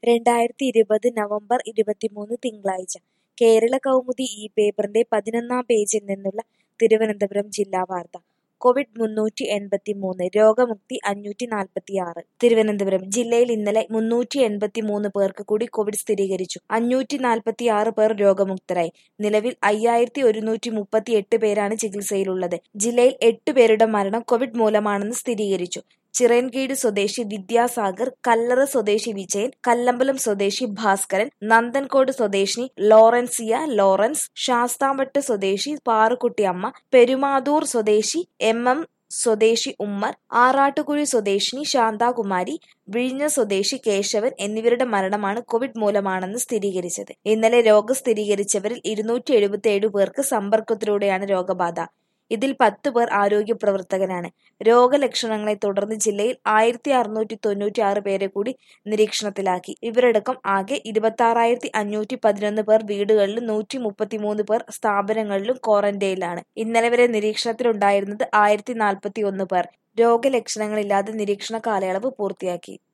രണ്ടായിരത്തി ഇരുപത് നവംബർ ഇരുപത്തിമൂന്ന് തിങ്കളാഴ്ച കേരള കൗമുദി ഈ പേപ്പറിന്റെ പതിനൊന്നാം പേജിൽ നിന്നുള്ള തിരുവനന്തപുരം ജില്ലാ വാർത്ത കോവിഡ് മുന്നൂറ്റി എൺപത്തിമൂന്ന് രോഗമുക്തി അഞ്ഞൂറ്റി നാൽപ്പത്തിയാറ് തിരുവനന്തപുരം ജില്ലയിൽ ഇന്നലെ മുന്നൂറ്റി എൺപത്തിമൂന്ന് പേർക്ക് കൂടി കോവിഡ് സ്ഥിരീകരിച്ചു അഞ്ഞൂറ്റി നാൽപ്പത്തിയാറ് പേർ രോഗമുക്തരായി നിലവിൽ അയ്യായിരത്തി ഒരുന്നൂറ്റി മുപ്പത്തി എട്ട് പേരാണ് ചികിത്സയിലുള്ളത് ജില്ലയിൽ എട്ട് പേരുടെ മരണം കോവിഡ് മൂലമാണെന്ന് സ്ഥിരീകരിച്ചു ചിറയൻകീഴ് സ്വദേശി വിദ്യാസാഗർ കല്ലറ സ്വദേശി വിജയൻ കല്ലമ്പലം സ്വദേശി ഭാസ്കരൻ നന്ദൻകോട് സ്വദേശിനി ലോറൻസിയ ലോറൻസ് ശാസ്താംവട്ട് സ്വദേശി പാറുക്കുട്ടിയമ്മ പെരുമാതൂർ സ്വദേശി എം എം സ്വദേശി ഉമ്മർ ആറാട്ടുകുഴി സ്വദേശിനി ശാന്താകുമാരി വിഴിഞ്ഞ സ്വദേശി കേശവൻ എന്നിവരുടെ മരണമാണ് കോവിഡ് മൂലമാണെന്ന് സ്ഥിരീകരിച്ചത് ഇന്നലെ രോഗം സ്ഥിരീകരിച്ചവരിൽ ഇരുന്നൂറ്റി എഴുപത്തിയേഴ് പേർക്ക് സമ്പർക്കത്തിലൂടെയാണ് രോഗബാധ ഇതിൽ പത്ത് പേർ ആരോഗ്യ പ്രവർത്തകനാണ് രോഗലക്ഷണങ്ങളെ തുടർന്ന് ജില്ലയിൽ ആയിരത്തി അറുന്നൂറ്റി തൊണ്ണൂറ്റി ആറ് പേരെ കൂടി നിരീക്ഷണത്തിലാക്കി ഇവരടക്കം ആകെ ഇരുപത്തി ആറായിരത്തി അഞ്ഞൂറ്റി പതിനൊന്ന് പേർ വീടുകളിലും നൂറ്റി മുപ്പത്തിമൂന്ന് പേർ സ്ഥാപനങ്ങളിലും ക്വാറന്റൈനിലാണ് ഇന്നലെ വരെ നിരീക്ഷണത്തിലുണ്ടായിരുന്നത് ആയിരത്തി നാൽപ്പത്തി ഒന്ന് പേർ രോഗലക്ഷണങ്ങളില്ലാതെ നിരീക്ഷണ കാലയളവ് പൂർത്തിയാക്കി